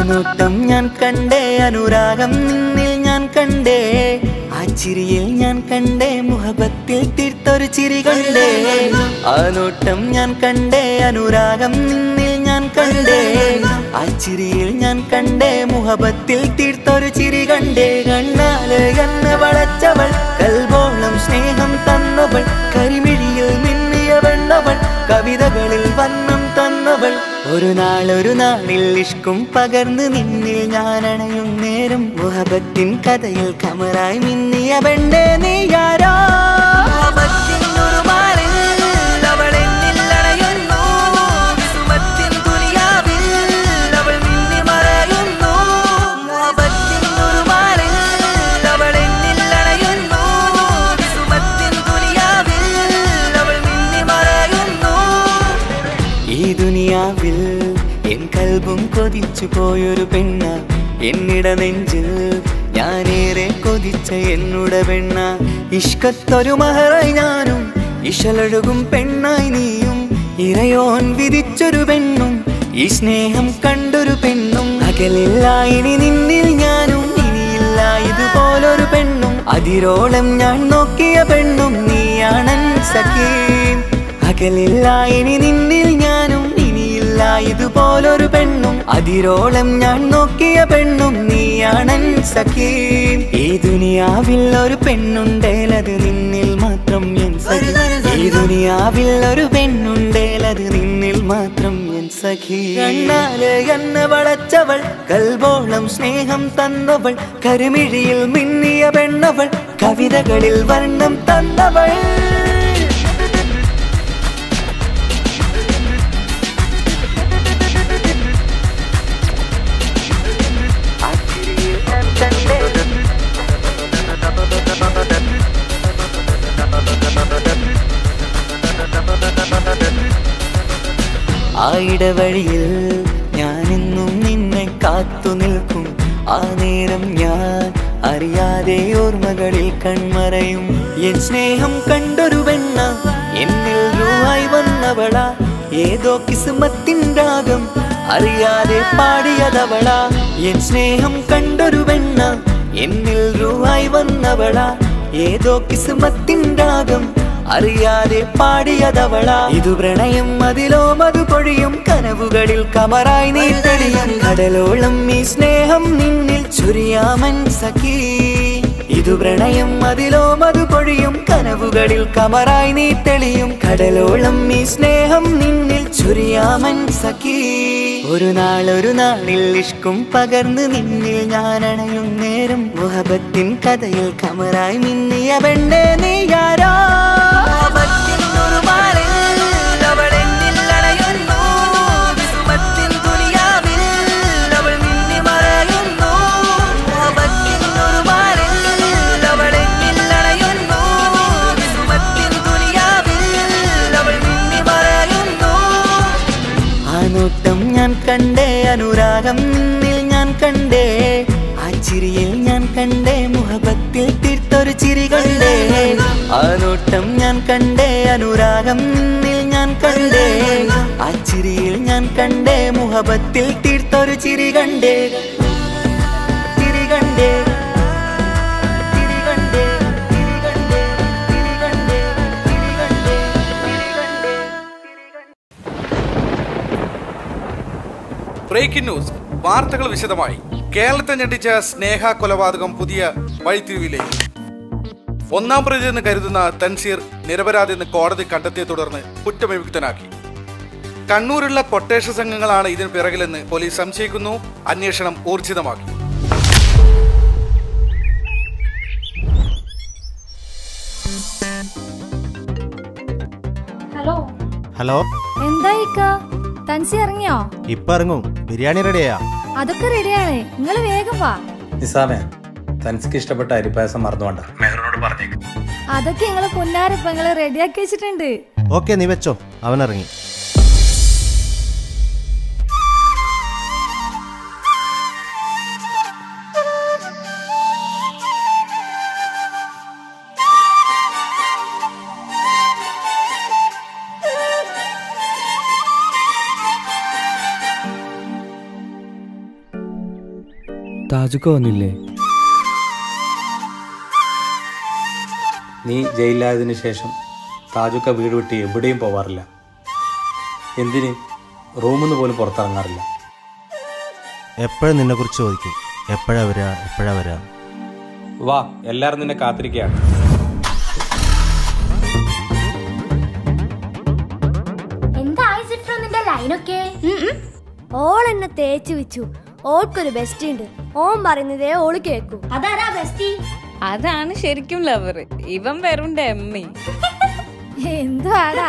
നോട്ടം ഞാൻ കണ്ടേ അനുരാഗം നിന്നിൽ ഞാൻ കണ്ടേ ആ ചിരിയിൽ ഞാൻ കണ്ടേ മുഹബത്തിൽ തീർത്തൊരു ചിരി കണ്ടേ ആ നോട്ടം ഞാൻ കണ്ടേ അനുരാഗം നിന്നിൽ ഞാൻ കണ്ടേ ആ ചിരിയിൽ ഞാൻ കണ്ടേ മുഹബത്തിൽ തീർത്തൊരു ചിരി കണ്ടേ കണ്ണാല് എന്നെ വളച്ചവൾ കൽബോളം സ്നേഹം തന്നവൾ കരിമിഴിയിൽ മിന്നിയ വെണ്ണവൾ കവിതകളിൽ വന്നം തന്നവൾ ഒരു നാൾ ഒരു നാളിൽ ഇഷ്കും പകർന്ന് നിന്നിൽ ഞാൻ അണയും നേരം മുഹബത്തിൻ കഥയിൽ കമറായി മിന്നിയ പെണ്ണേ നീയാരോ മുഹബത്തിൻ ഉറുമാലിൽ അവൾ എന്നിൽ അണയുന്നു. വിസുമത്തിൻ ദുനിയാവിൽ അവൾ മിന്നി മറയുന്നു. മുഹബത്തിൻ ഉറുമാലിൽ അവൾ എന്നിൽ അണയുന്നു. വിസുമത്തിൻ ദുനിയാവിൽ അവൾ മിന്നി മറയുന്നു. ഈ ദുനിയാവിൽ എൻ കൽബും കൊതിച്ചു പോയൊരു പെണ്ണ എന്നിട നെഞ്ചിൽ ഞാനേറെ കൊതിച്ച എന്നുട പെണ്ണ ഇഷ്കത്തൊരു മഹറായി ഞാനും ഇഷലൊഴുകും പെണ്ണായി നീയും ഇറയോൻ വിധിച്ചൊരു പെണ്ണും ഈ സ്നേഹം കണ്ടൊരു പെണ്ണും അകലില്ല ഇനി നിന്നിൽ ഞാനും ഇനിയില്ല ഇതുപോലൊരു പെണ്ണും അതിരോളം ഞാൻ നോക്കിയ പെണ്ണും നീയാണൻ സഖീം അകലില്ല ഇനി നിന്നിൽ ഞാനും ഇനിയില്ല ഇതുപോലൊരു പെണ്ണും അതിരോളം ഞാൻ നോക്കിയ പെണ്ണും നീയാണൻ സഖീം ഈ ദുനിയാവിൽ ഒരു പെണ്ണുണ്ടേലത് നിന്നിൽ മാത്രം എൻ സഖി ഈ ദുനിയാവിൽ ഒരു പെണ്ണുണ്ടേലത് നിന്നിൽ മാത്രം എൻ സഖി കണ്ണാല് എന്നെ വളച്ചവൾ കൽബോളം സ്നേഹം തന്നവൾ കരുമിഴിയിൽ മിന്നിയ പെണ്ണവൾ കവിതകളിൽ വർണ്ണം തന്നവൾ ആ ഇടവഴിയിൽ ഞാനെന്നും നിന്നെ കാത്തു നിൽക്കും ആ നേരം ഞാൻ അറിയാതെ ഓർമ്മകളിൽ കൺമറയും എൻ സ്നേഹം കണ്ടൊരു വെണ്ണ എന്നിൽ രൂപായി വന്നവള ഏതോ കിസുമത്തിൻ രാഗം അറിയാതെ പാടിയതവള എൻ സ്നേഹം കണ്ടൊരു വെണ്ണ എന്നിൽ രൂപായി വന്നവള ഏതോ കിസുമത്തിൻ രാഗം അറിയാതെ പാടിയതവള ഇതു പ്രണയം അതിലോ മതു പൊഴിയും കനവുകളിൽ കമറായി നീ തെളിയും കടലോളം ഈ സ്നേഹം നിന്നിൽ ചുരിയാമൻ സഖീ ഇതു പ്രണയം അതിലോ മതു പൊഴിയും കനവുകളിൽ കമറായി നീ തെളിയും കടലോളം ഈ സ്നേഹം നിന്നിൽ ചുരിയാമൻ സഖീ ഒരു നാൾ ഒരു നാളിൽ ഇഷ്കും പകർന്ന് നിന്നിൽ ഞാൻ അണയും നേരം മുഹബത്തിൻ കഥയിൽ കമറായി മിന്നിയ പെണ്ണേ നീയാരോ മുഹബത്തിൻ ഉറുമാലിൽ അവൾ എന്നിൽ അണയുന്നു. വിസുമത്തിൻ ദുനിയാവിൽ അവൾ മിന്നി മറയുന്നു. മുഹബത്തിൻ ഉറുമാലിൽ അവൾ എന്നിൽ അണയുന്നു. വിസുമത്തിൻ ദുനിയാവിൽ അവൾ മിന്നി മറയുന്നു. ആ നോട്ടം ഞാൻ കണ്ടേ അനുരാഗം നിന്നിൽ ഞാൻ കണ്ടേ ആ ചിരിയിൽ ഞാൻ കണ്ടേ മുഹബത്തിൽ തീർത്തൊരു ചിരി കണ്ടേ ആ നോട്ടം ഞാൻ കണ്ടേ അനുരാഗം നിന്നിൽ ഞാൻ കണ്ടേ ആ ചിരിയിൽ ഞാൻ കണ്ടേ മുഹബത്തിൽ തീർത്തൊരു ചിരി കണ്ടേ ചിരി കണ്ടേ ചിരി കണ്ടേ ചിരി കണ്ടേ ചിരി കണ്ടേ ചിരി കണ്ടേ ചിരി കണ്ടേ ബ്രേക്കിംഗ് ന്യൂസ് വാർത്തകൾ വിശദമായി കേരളത്തെ ഞെട്ടിച്ച സ്നേഹ കൊലപാതകം പുതിയ വഴിത്തിരിവിലേക്ക് ഒന്നാം പ്രതി എന്ന് കരുതുന്ന തൻസീർ നിരപരാധി എന്ന് കോടതി കണ്ടെത്തിയെ തുടർന്ന് കുറ്റവിമുക്തനാക്കി കണ്ണൂരുള്ള കൊട്ടേഷ സംഘങ്ങളാണ് ഇതിന് പിറകിലെന്ന് പോലീസ് സംശയിക്കുന്നു അന്വേഷണം ഊർജിതമാക്കി ഹലോ ഹലോ എന്തായിക്ക തൻസി ഇറങ്ങിയോ ഇപ്പൊ ഇറങ്ങും ബിരിയാണി റെഡിയാ അതൊക്കെ റെഡിയാണ് നിങ്ങൾ വേഗം വാ നിസാമേ തനിക്ക് ഇഷ്ടപ്പെട്ട അരിപ്പായസം മറന്നുകൊണ്ട മെഹറിനോട് പറഞ്ഞേക്ക് അതൊക്കെ നിങ്ങളെ പൊന്നാരപ്പ നിങ്ങള് റെഡിയാക്കി വെച്ചിട്ടുണ്ട് ഓക്കെ നീ വെച്ചോ അവൻ ഇറങ്ങി താജുക്ക വന്നില്ലേ നീ ജയിലിലായതിനു ശേഷം താജുക്ക വീട് വിട്ട് എവിടെയും പോവാറില്ല എന്തിന് റൂമിൽ നിന്ന് പോലും പുറത്തിറങ്ങാറില്ല എപ്പോഴും നിന്നെക്കുറിച്ച് ചോദിക്കും എപ്പോഴാ വരാ എപ്പോഴാ വരാ വാ എല്ലാവരും നിന്നെ കാത്തിരിക്കുകയാണ് എന്തായി സിഫ്രോ നിന്റെ ലൈനൊക്കെ ഓൾ എന്നെ തേച്ചു വെച്ചു ഓൾക്കൊരു ബെസ്റ്റ് ഉണ്ട് ഓൻ പറയുന്നതേ ഓള് കേക്കൂ അതാരാ ബെസ്റ്റി അതാണ് ശരിക്കും ലവർ ഇവൻ വെറും ഡമ്മി എന്തുവാടാ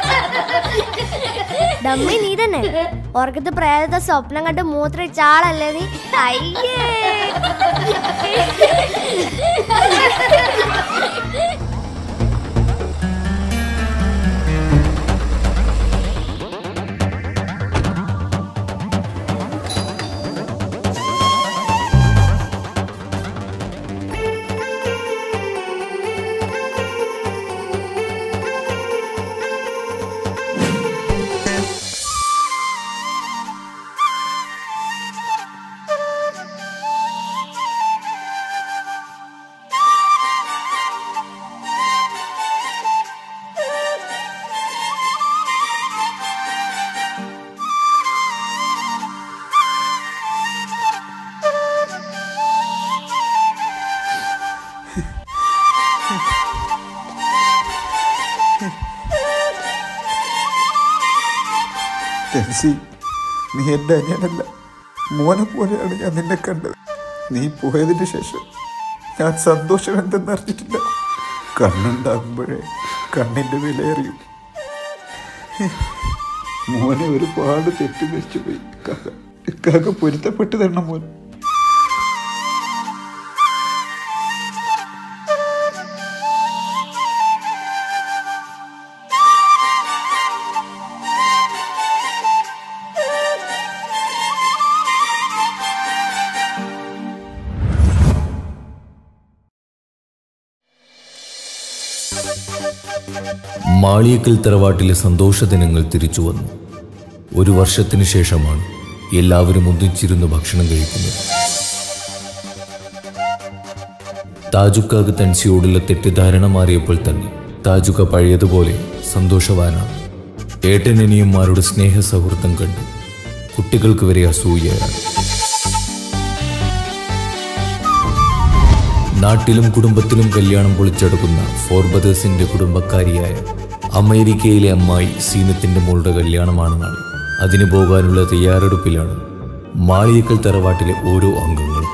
ഡമ്മി നീ തന്നെ ഉറക്കത്ത് പ്രേതത്തെ സ്വപ്നം കണ്ട് മൂത്രയിച്ച ആളല്ലേ നീ അയ്യേ ടെൻസി നീ എൻ്റെ അനിയനല്ല മോനെ പോലെയാണ് ഞാൻ നിന്നെ കണ്ടത് നീ പോയതിന് ശേഷം ഞാൻ സന്തോഷം എന്തെന്നറിഞ്ഞിട്ടില്ല കണ്ണുണ്ടാകുമ്പോഴേ കണ്ണിൻ്റെ വിലയറിയും മോനെ ഒരുപാട് തെറ്റ് വെച്ചു പോയി കാക്ക കാക്ക പൊരുത്തപ്പെട്ട് തരണം മോൻ മാളിയക്കൽ തറവാട്ടിലെ സന്തോഷദിനങ്ങൾ തിരിച്ചു വന്നു ഒരു വർഷത്തിനു ശേഷമാണ് എല്ലാവരും ഒന്നിച്ചിരുന്ന് ഭക്ഷണം കഴിക്കുന്നത് താജുക്കാക്ക് തൻസിയോടുള്ള തെറ്റിദ്ധാരണ മാറിയപ്പോൾ തന്നെ താജുക്ക പഴയതുപോലെ സന്തോഷവാനാണ് ഏട്ടനനിയന്മാരുടെ സ്നേഹ സൗഹൃദം കണ്ട് കുട്ടികൾക്ക് വരെ അസൂയയാണ് നാട്ടിലും കുടുംബത്തിലും കല്യാണം പൊളിച്ചെടുക്കുന്ന ഫോർബദേഴ്സിന്റെ കുടുംബക്കാരിയായ അമേരിക്കയിലെ അമ്മായി സീനത്തിന്റെ മോളുടെ കല്യാണമാണ് നാളെ അതിന് പോകാനുള്ള തയ്യാറെടുപ്പിലാണ് മാളിയക്കൽ തറവാട്ടിലെ ഓരോ അംഗങ്ങളും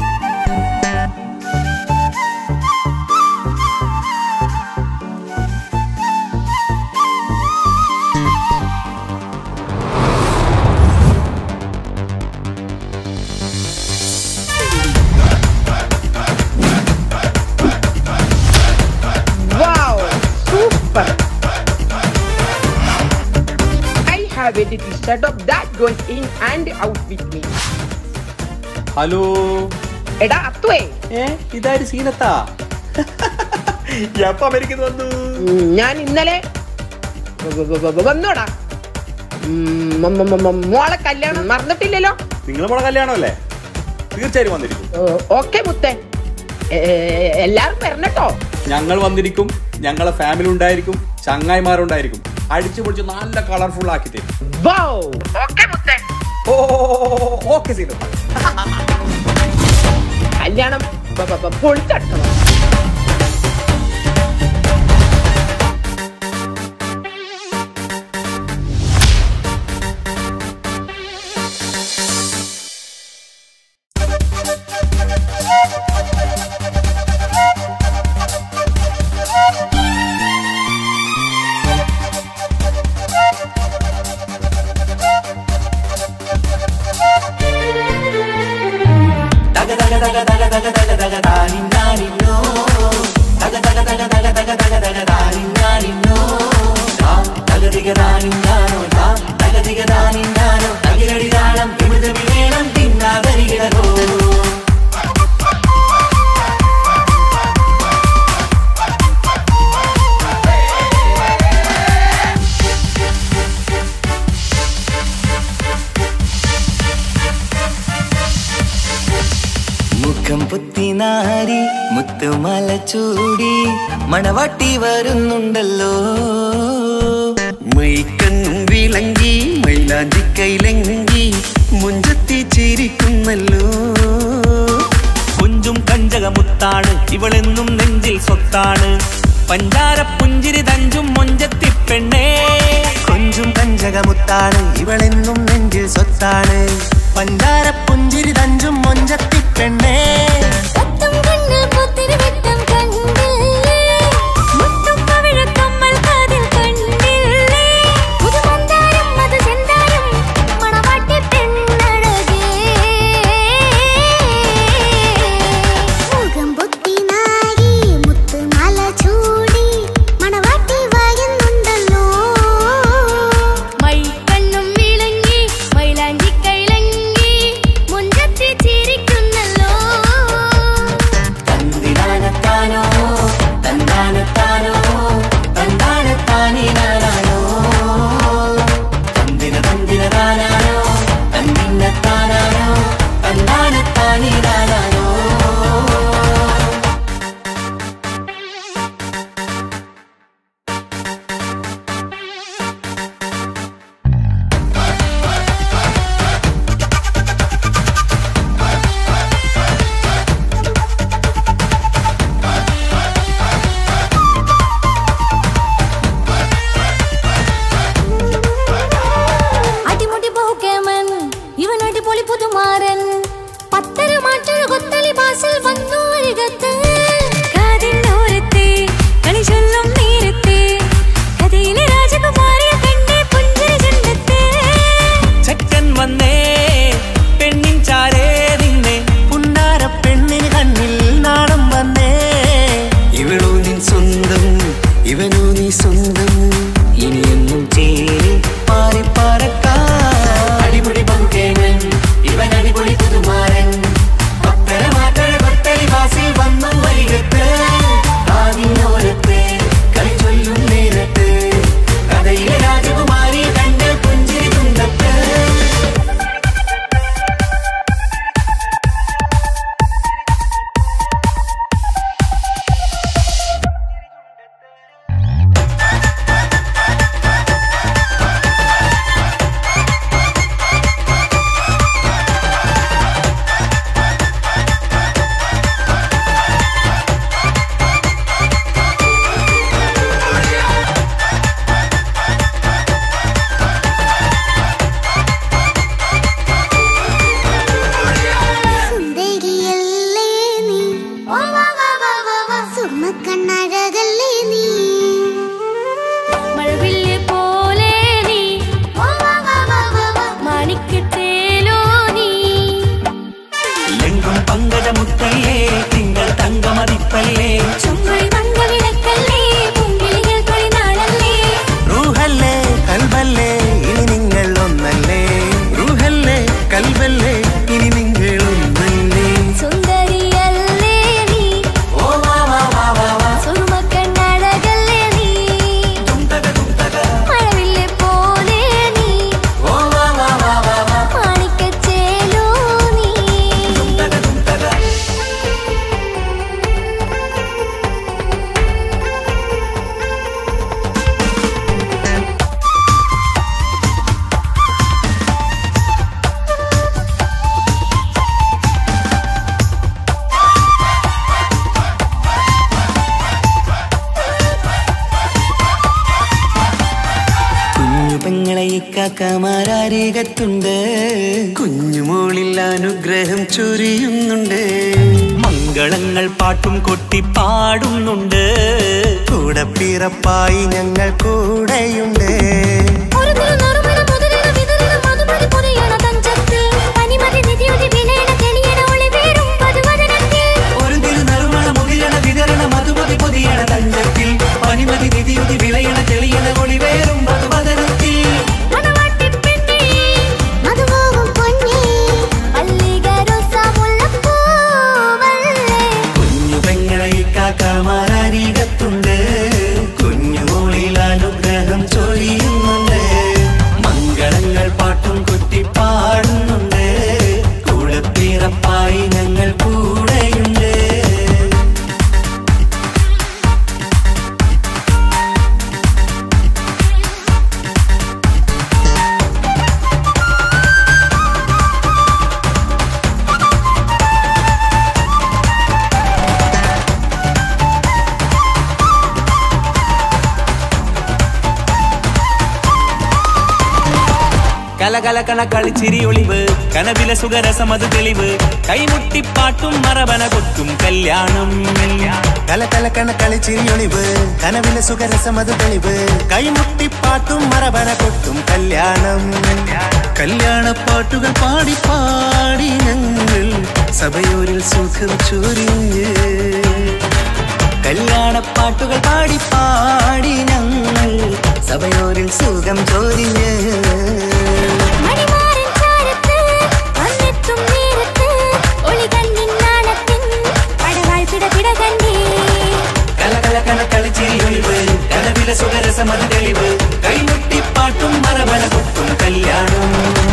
Wow, super! I have a little setup that goes in and out with me. Hello എടാ അത്തുവേ ഏ ഇതാര് സീനത്താ എപ്പോ അമേരിക്കന്ന് വന്നു ഉം, ഞാൻ ഇന്നലെ വ- വ- വ- വ- വന്നോടാ ഉം, മ- മ- മ- മ- മോളെ കല്യാണം മറന്നിട്ടില്ലല്ലോ നിങ്ങൾ മോളെ കല്യാണമല്ലേ തീർച്ചയായും വന്നിരിക്കും ഓക്കെ മുത്തേ എ- എ- എല്ലാരും വരണട്ടോ ഞങ്ങൾ വന്നിരിക്കും ഞങ്ങളെ ഫാമിലി ഉണ്ടായിരിക്കും ചങ്ങായിമാരുണ്ടായിരിക്കും അടിച്ചു പൊളിച്ച് നല്ല കളർഫുൾ ആക്കി തരും വൗ ഓക്കെ മുത്തേ ഓ ഓക്കെ സീനത്ത കല്യാണം ബ- ബ- ബ- പൊളിച്ചടക്കണം മുത്തുമല ചൂടി മണവാട്ടി വരുന്നുണ്ടല്ലോ മൈക്കണ്ണും വിളങ്ങി മൈലാഞ്ചി കൈലങ്കി മുഞ്ചത്തി ചിരിക്കുന്നല്ലോ കുഞ്ചും കഞ്ചകമുത്താണ് ഇവളെന്നും നെഞ്ചിൽ സ്വത്താണ് പഞ്ചാര പുഞ്ചിരി തഞ്ചും മൊഞ്ചത്തി പെണ്ണേ കൊഞ്ചും കഞ്ചകമുത്താണ് ഇവളെന്നും നെഞ്ചിൽ സ്വത്താണ് പഞ്ചാര പുഞ്ചിരി തഞ്ചും മൊഞ്ചത്തി പെണ്ണേ കത്തും കണ്ണിൽ പുത്തിരി വെട്ടം കണ്ടില്ലേ മുത്തും പവിഴക്കമ്മൽ കാതിൽ കണ്ടില്ലേ പുതുമന്ദാരം മധു ചെന്താരം മണവാട്ടി പെണ്ണഴകേ മുഖം പൊത്തി നാരി മുത്തുമാല ചൂടി മണവാട്ടി വായുന്നുണ്ടല്ലോ മൈക്കണ്ണും വിളങ്ങി മൈലാഞ്ചി കൈലങ്ങി മുഞ്ചത്തി ചിരിക്കുന്നല്ലോ തന്തിനാനത്താനോ തന്താനത്താനോ തന്താനത്താനിനാനോ തന്തിന തന്തിന താനാനോ തന്തിന്നത്താനാനോ തന്താനത്താനിനാനോ അടിമുടി പോകേമൻ ഇവൻ അടിപൊളി പുതുമാരൻ പത്തര മാറ്റൊരു കൊത്തളി ബാസിൽ വന്നു അരികത്ത് കാതിന്നോരത്തെ കളി ചൊല്ലും നേരത്തെ കഥയിലെ രാജകുമാരിയെ കണ്ടേ പുഞ്ചിരി ചെണ്ടത്തെ ചെക്കൻ വന്നേ പെണ്ണിൻ ചാരേ നിന്നെ പുന്നാര പെണ്ണിന് കണ്ണിൽ നാണം വന്നേ ഇവളോ നിൻ സ്വന്തം ഇവനോ നീ സ്വന്തം ഇനിയെന്നും ചേരി പാറി പറക്കാം അടിപൊളി ബഹുകേമൻ ഇവൻ അടിപൊളി പുതുമാരൻ പത്തര മാറ്റഴ കൊത്തലി വാസിൽ വന്നു വരികത്ത് കാതിനോരത്ത് കളി ചൊല്ലും നേരത്ത് കഥയിലെ രാജകുമാരി കണ്ട് പുഞ്ചിരി തുണ്ടത്ത് സുന്ദരിയല്ലേ നീ സുർമ്മക്കണ്ണഴകല്ലേ നീ മഴവില്ല് പോലെ നീ മാണിക്കത്തേലോ നീ എങ്കും പങ്കജമുത്തല്ലേ തിങ്കൾ തങ്കമതിപ്പല്ലേ ചുമഴി മംഗളിടക്കല്ലേ മുമ്പിളികൾ തൊഴിനാളല്ലേ റൂഹല്ലേ കൽബല്ലേ ഇനി നിങ്ങൾ ഒന്നല്ലേ റൂഹല്ലേ കൽവല്ലേ ഇനി നിങ്ങൾ ഒന്നല്ലേ സുന്ദരിയല്ലേ നീ ഓ വാ വാ വാ വാ വാ സുർമ്മക്കണ്ണഴകല്ലേ നീ മഴവില്ല് പോലെ നീ ഓ വാ വാ വാ വാ വാ മാണിക്കച്ചേലോ നീ കുഞ്ഞു പെങ്ങളെ ഇക്കാക്കമാരാരികത്തുണ്ട് കുഞ്ഞുമോളിൽ അനുഗ്രഹം ചൊരിയുന്നുണ്ട് മംഗളങ്ങൾ പാട്ടും കൊട്ടി പാടുന്നുണ്ട് കൂടെ പിറപ്പായി ഞങ്ങൾ കൂടെയുണ്ട് ഒരു തിരുനറുമണ മുതിരണ വിതരണ മധുമതി പൊതിയണ തഞ്ചത്തിൽ പനിമതി നിധിയുതി വിലയണ തെളിയണ ഒളിവേറും പതുവദനത്തിൽ ഒരു തിരുനറുമണ മുതിരണ വിതരണ മധുമതി പൊതിയണ തഞ്ചത്തിൽ പനിമതി നിധിയുതി വിളയണ തെളിയണ ഒളിവേറും മധുവദനത്തിൽ മണവാട്ടിപ്പെണ്ണേ, മധുപോകും പൊന്നേ, മല്ലികരോസ മുല്ലപ്പൂവല്ലേ. കുഞ്ഞു പെങ്ങളെ ഇക്കാക്കമാരാരികത്തുണ്ട് കുഞ്ഞുമോളിൽ അനുഗ്രഹം കലകലക്കണ കളിച്ചിരി ഒളിവ് കനവില സുഖരസമത് തെളിവ് കൈമുട്ടിപ്പാട്ടും മറവന കൊട്ടും കല്യാണം കലകലക്കണ കളിച്ചിരിയൊളിവ് കനവിലെ സുഖരസമത് തെളിവ് കൈമുട്ടിപ്പാട്ടും മറവന കൊട്ടും കല്യാണം കല്യാണ പാട്ടുകൾ പാടി പാടി ഞങ്ങൾ സഭയോരിൽ സുഖം ചൊരിഞ്ഞ് കല്യാണ പാട്ടുകൾ പാടി പാടി ഞങ്ങൾ സഭയോരിൽ സുഖം ചോരിഞ്ഞ് മണിമാരൻ ചാരത്ത് വന്നെത്തും നേരത്ത് ഒളികണ്ണിൻ നാണത്തിൻ പടവാൾ പിടപിട കണ്ടേ കലകലക്കണ കളിച്ചിരി ഒളിവ് കനവില സുഖരസമത് തെളിവ് കൈമുട്ടിപ്പാട്ടും മറവന കൊട്ടും കല്യാണം